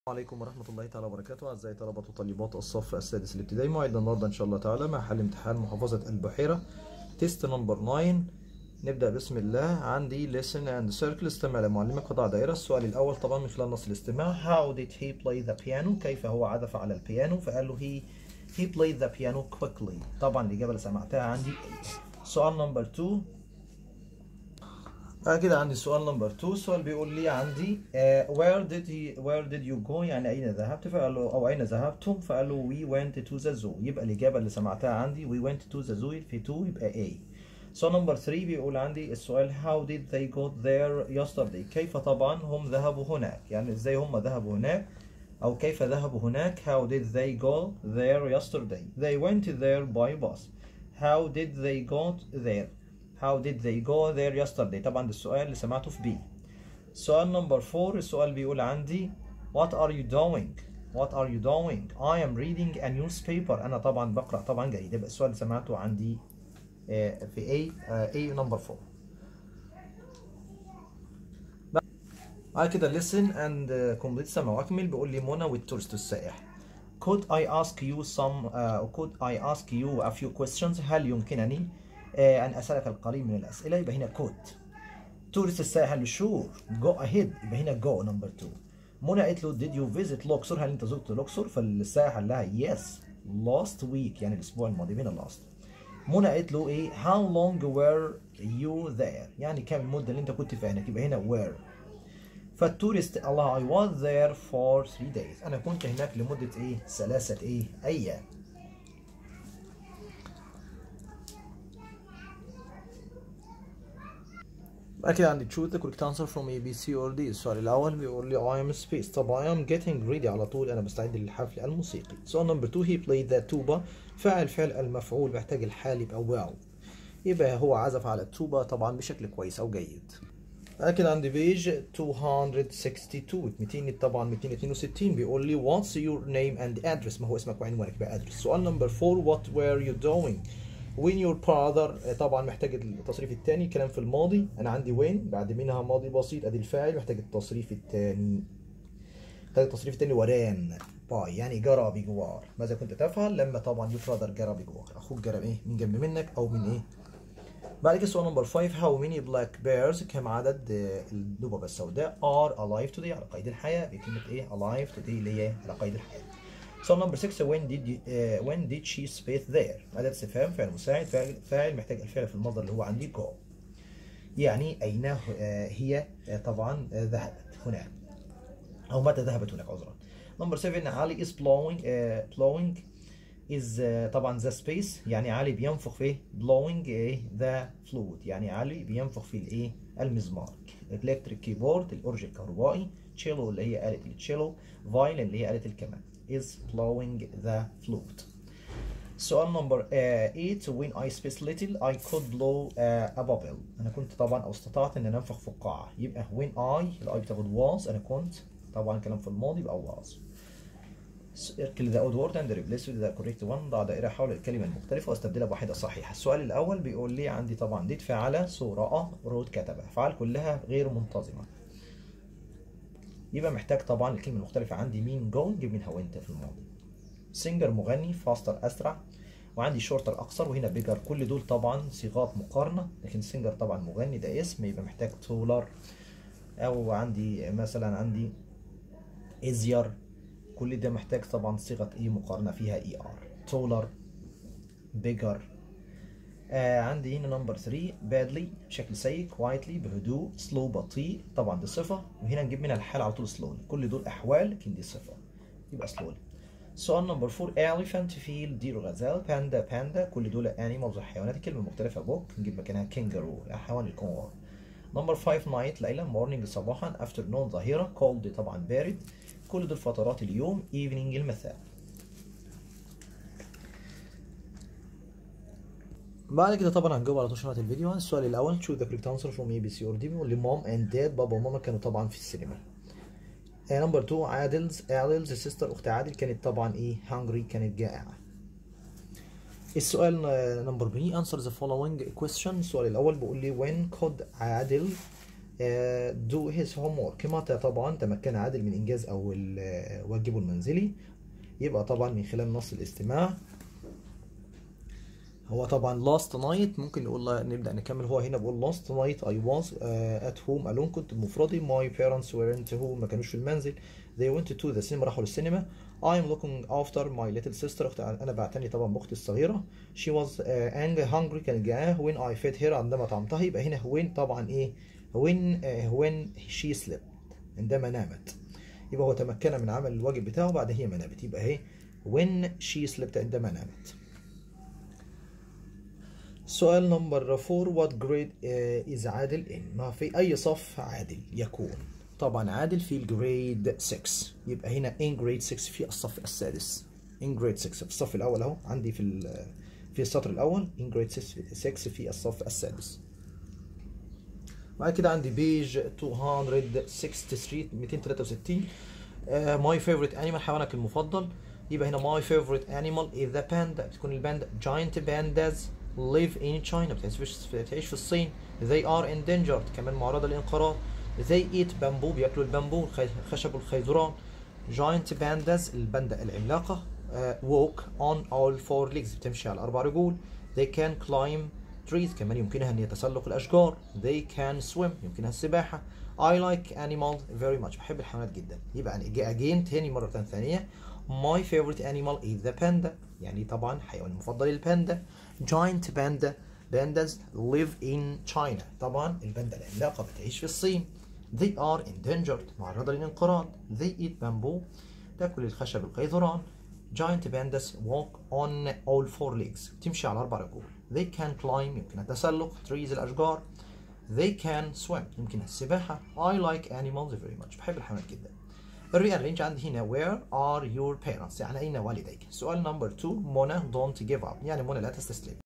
السلام عليكم ورحمة الله تعالى وبركاته أعزائي طلبة وطالبات الصف السادس الابتدائي موعدنا النهاردة إن شاء الله تعالى مع حل امتحان محافظة البحيرة تيست نمبر 9 نبدأ بسم الله عندي listen and circle استمع لمعلمك وضع دائرة السؤال الأول طبعا من خلال نص الاستماع how did he play the piano كيف هو عزف على البيانو فقال له he he played the piano quickly طبعا الإجابة اللي سمعتها عندي سؤال نمبر 2 بعد كده عندي سؤال نمبر 2 السؤال بيقول لي عندي uh, where did he where did you go يعني أين ذهبت فقال له أو أين ذهبتم فقال له we went to the zoo يبقى الإجابة اللي سمعتها عندي we went to the zoo في 2 يبقى A سؤال نمبر 3 بيقول عندي السؤال how did they go there yesterday كيف طبعا هم ذهبوا هناك يعني ازاي هم ذهبوا هناك أو كيف ذهبوا هناك how did they go there yesterday they went there by bus how did they go there How did they go there yesterday؟ طبعا ده السؤال اللي سمعته في B. سؤال نمبر 4 السؤال بيقول عندي What are you doing؟ What are you doing؟ I am reading a newspaper. أنا طبعا بقرأ طبعا جيد. يبقى السؤال اللي سمعته عندي في A A نمبر 4. بعد كده listen and complete سمع واكمل بيقول لي منى والتورست السائح. Could I ask you some uh, could I ask you a few questions؟ هل يمكنني أن أسألك القليل من الأسئلة يبقى هنا كوت تورست السائح قال له شور جو أهيد يبقى هنا جو نمبر 2 منى قالت له did you visit الأقصر هل أنت زرت الأقصر فالسائح قال لها yes last week يعني الأسبوع الماضي من last منى قالت له إيه how long were you there يعني كم المدة اللي أنت كنت فيها هناك يبقى هنا where فالتورست الله I was there for three days أنا كنت هناك لمدة إيه ثلاثة إيه أيام بعد كده عندي choose the correct answer from A B C or D السؤال الأول بيقول لي I am space طب I am getting ready على طول أنا بستعد للحفل الموسيقي سؤال نمبر 2 he played the tuba فعل فعل المفعول محتاج الحال يبقى well يبقى هو عزف على التوبة طبعا بشكل كويس أو جيد بعد كده عندي بيج 262 200 طبعا 262 بيقول لي what's your name and address ما هو اسمك وعنوانك يبقى address سؤال نمبر 4 what were you doing when your brother طبعا محتاج التصريف الثاني كلام في الماضي انا عندي when بعد منها ماضي بسيط ادي الفاعل محتاج التصريف الثاني محتاج التصريف الثاني وران باي يعني جرى بجوار ماذا كنت تفعل لما طبعا your brother جرى بجوار اخوك جرى ايه من جنب منك او من ايه بعد كده سؤال نمبر 5 how many black bears كم عدد الدببة السوداء are alive today على قيد الحياة بكلمة ايه alive today اللي هي على قيد الحياة سؤال نمبر 6 when did you, uh, when did she space there أداة استفهام فعل مساعد فاعل, فاعل محتاج الفعل في المصدر اللي هو عندي go يعني أين هي طبعا ذهبت هناك أو متى ذهبت هناك عذرا نمبر 7 علي is blowing uh, blowing is uh, طبعا the space يعني علي بينفخ في blowing uh, the fluid يعني علي بينفخ في الايه المزمار electric keyboard الأورج الكهربائي cello اللي هي آلة التشيلو violin اللي هي آلة الكمان is blowing the flute. سؤال نمبر 8 when I space little I could blow uh, a bubble أنا كنت طبعا أو استطعت إن أنفخ فقاعة يبقى when I الأي بتاخد was أنا كنت طبعا كلام في الماضي يبقى was. circle the odd word and replace with the correct one ضع دائرة حول الكلمة المختلفة واستبدلها بواحدة صحيحة. السؤال الأول بيقول لي عندي طبعا ديت فعل سو رأى رود كتب أفعال كلها غير منتظمة. يبقى محتاج طبعا الكلمة المختلفة عندي مين جوينج منها وانت في الماضي سينجر مغني فاستر أسرع وعندي شورتر أقصر وهنا بيجر كل دول طبعا صيغات مقارنة لكن سينجر طبعا مغني ده اسم يبقى محتاج تولر أو عندي مثلا عندي إزير كل ده محتاج طبعا صيغة إيه مقارنة فيها إي آر تولر بيجر آه عندي هنا نمبر 3 بادلي بشكل سيء كوايتلي بهدوء سلو بطيء طبعا دي صفه وهنا نجيب منها الحال على طول سلولي كل دول احوال لكن دي صفه يبقى سلولي سؤال نمبر 4 elephant فيل دير غزال باندا باندا كل دول انيمالز حيوانات الكلمه مختلفه بوك نجيب مكانها كينجرو حيوان الكونغر نمبر 5 نايت ليلة مورنينج صباحا افترنون ظهيرة كولد طبعا بارد كل دول فترات اليوم ايفنينج المساء بعد كده طبعا هنجاوب على طول شرح الفيديو السؤال الاول choose the correct answer from A B C or D بيقول لي مام اند داد بابا وماما كانوا طبعا في السينما نمبر 2 عادلز عادلز السيستر اخت عادل كانت طبعا ايه هانجري كانت جائعه السؤال نمبر بي answer the following question السؤال الاول بيقول لي when could عادل uh, do his homework متى طبعا تمكن عادل من إنجاز أول uh, واجبه المنزلي يبقى طبعا من خلال نص الاستماع هو طبعا last night ممكن نقول نبدأ نكمل هو هنا بقول last night I was uh, at home alone كنت بمفردي my parents weren't home ما كانوش في المنزل they went to the cinema راحوا للسينما I'm looking after my little sister أخت أنا بعتني طبعا بأختي الصغيرة she was uh, angry hungry كانت جعانة when I fed her عندما طعمتها يبقى هنا when طبعا إيه when uh, when she slept عندما نامت يبقى هو تمكن من عمل الواجب بتاعه بعد هي ما نامت يبقى هي when she slept عندما نامت سؤال نمبر 4 what grade uh, is عادل in ما في أي صف عادل يكون طبعا عادل في الجريد 6 يبقى هنا in grade 6 في الصف السادس in grade 6 في الصف الأول أهو عندي في في السطر الأول in grade 6 في الصف السادس بعد كده عندي بيج 263 263 uh, my favorite animal حيوانك المفضل يبقى هنا my favorite animal is the panda بتكون الباندا giant pandas live in China بتعيش بتعيش في الصين they are endangered كمان معرضة للانقراض they eat bamboo بياكلوا البامبو خشب الخيزران giant pandas الباندا العملاقة uh, walk on all four legs بتمشي على أربع رجول they can climb trees كمان يمكنها أن يتسلق الأشجار they can swim يمكنها السباحة I like animals very much بحب الحيوانات جدا يبقى again تاني مرة ثانية my favorite animal is the panda يعني طبعا حيواني المفضل الباندا giant panda pandas live in China طبعا الباندا العملاقة بتعيش في الصين they are endangered معرضة للانقراض they eat bamboo تأكل الخشب القيظران giant pandas walk on all four legs تمشي على أربع رجول they can climb يمكن التسلق trees الأشجار they can swim يمكن السباحة I like animals very much بحب الحيوانات جدا الريال رينج عندي هنا where are your parents يعني أين والديك سؤال نمبر 2 منى don't give up يعني منى لا تستسلم